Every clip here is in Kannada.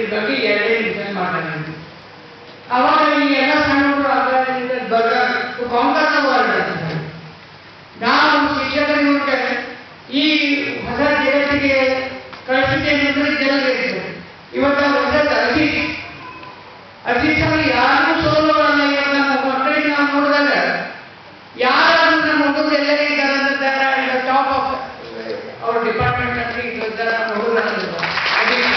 ಬಗ್ಗೆ ಎರಡೇ ನಿಮಿಷ ಮಾತಾಡೋಣ ಅವಾಗ ಈ ಎಲ್ಲ ಸಣ್ಣವರು ಅದರಿಂದ ದೊಡ್ಡ ಕಾಂಗ್ರೆಸ್ ವರ್ಗ ನಾವು ಶಿಕ್ಷಕರು ನೋಡ್ತೇವೆ ಈ ಹೊಸ ಜಗತ್ತಿಗೆ ಕಳಿಸಿದ್ದೇನೆ ಅಂದ್ರೆ ಜನರಿಗೆ ಇವತ್ತು ಹೊಸ ಅಜಿತ್ ಅಜಿತ್ ಅವರು ಯಾರು ಸೋಲೋರಲ್ಲ ಇವತ್ತು ನಮ್ಮ ಮಕ್ಕಳಿಗೆ ನಾವು ನೋಡಿದಾಗ ಯಾರು ನಮ್ಮ ಹುಡುಗರು ಎಲ್ಲೇ ಇದ್ದಾರೆ ಅಂದ್ರೆ ಟಾಪ್ ಆಫ್ ಅವ್ರ ಡಿಪಾರ್ಟ್ಮೆಂಟ್ ಅಂತ ಇದ್ದಾರೆ ನಮ್ಮ ಹುಡುಗರು ಅಜಿತ್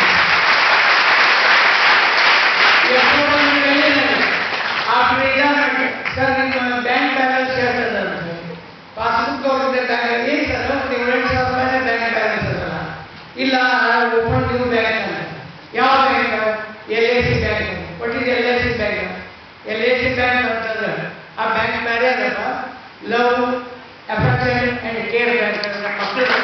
ಆಫ್ಟರ್ ಎಕ್ಸಾಮ್ ಸರ್ ನಿಮ್ಮ ಬ್ಯಾಂಕ್ ಬ್ಯಾಲೆನ್ಸ್ ಹೇಳ್ತದ ಪಾಸ್ಬುಕ್ ತಗೊಂಡಿದ್ದಾಗ ಏನು ಸರ್ ಒಂದು ಏಳೆಂಟು ಸಾವಿರ ರೂಪಾಯಿ ಬ್ಯಾಂಕ್ ಬ್ಯಾಲೆನ್ಸ್ ಅದಲ್ಲ ಇಲ್ಲ ಓಪನ್ ನ್ಯೂ ಬ್ಯಾಂಕ್ ಅಂತ ಯಾವ bank L I C bank what is L I C bank L I C bank ಅಂತಂದ್ರೆ ಆ ಬ್ಯಾಂಕ್ ಬೇರೆ ಅದಲ್ಲ love affection and care bank ಮಕ್ಕಳು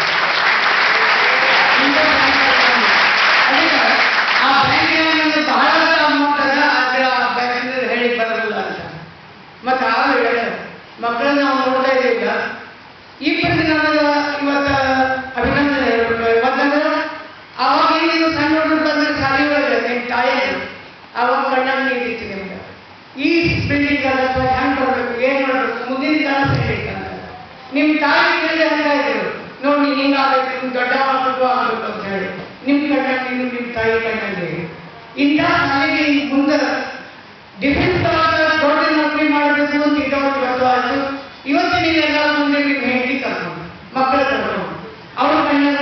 ಆ ಬ್ಯಾಂಕಿನಲ್ಲಿ ಬಹಳಷ್ಟು ಅಮೌಂಟ್ ಅದ ಆದ್ರೆ ಆ ಬ್ಯಾಂಕಿನಲ್ಲಿ ಹೇಳಿ ಬರಲ್ಲ ಅಂತ ಮತ್ತೆ ಆಗ ಹೇಳ್ತಾರೆ ಮಕ್ಕಳನ್ನ ನಾವು ನೋಡ್ತಾ ಇದ್ದೀವಿ ಇಬ್ಬರಿಗೆ ನನಗೆ ಇವತ್ತ ಅಭಿನಂದನೆ ಹೇಳ್ಬೇಕು ಯಾಕಂದ್ರೆ ಅವಾಗ ನೀವು ಸಣ್ಣ ಹುಡುಗರು ಬಂದ್ರೆ ಶಾಲೆ ಒಳಗೆ ನಿಮ್ಮ ತಾಯಿಯರು ಅವಾಗ ಕಣ್ಣಾಗ ನೀಡಿತ್ತು ನಿಮ್ಗೆ ಈ ಬಿಲ್ಡಿಂಗ್ ಅಥವಾ ಹೆಂಗ್ ಬರ್ಬೇಕು ಏನ್ ಮಾಡ್ಬೇಕು ಮುಂದಿನ ಕಾಲ ಹೇಳಿಕ್ಕೆ ನಿಮ್ಮ ತಾಯಿ ಕೇಳಿ ಹಂಗಾಯ್ತು ನೋಡಿ ಹಿಂಗಾಗಬೇಕು ನಿಮ್ ದೊಡ್ಡ ಆಗ್ಬೇಕು ಆಗ್ಬೇಕು ಅಂತ ಹೇಳಿ ನಿಮ್ ಕಣ್ಣ ನೀವು ನಿಮ್ಮ ತಾಯಿ ಕಣ್ಣಲ್ಲಿ ಇಂಥ ಶಾಲೆಗೆ ಈ ಮುಂದೆ ಡಿಫೆನ್ಸ್ ದೊಡ್ಡ ನೌಕರಿ ಮಾಡಬೇಕು ಅಂತ ಇದ್ದವ್ರು ಗೊತ್ತಾಯ್ತು ಇವತ್ತು ನೀವೆಲ್ಲ ಮುಂದೆ ನಿಮ್ಮ ಹೆಂಡತಿ ಕರ್ಕೊಂಡು ಮಕ್ಕಳು ಕರ್ಕೊಂಡು ಅವ್ರ ಕಣ್ಣಲ್ಲಿ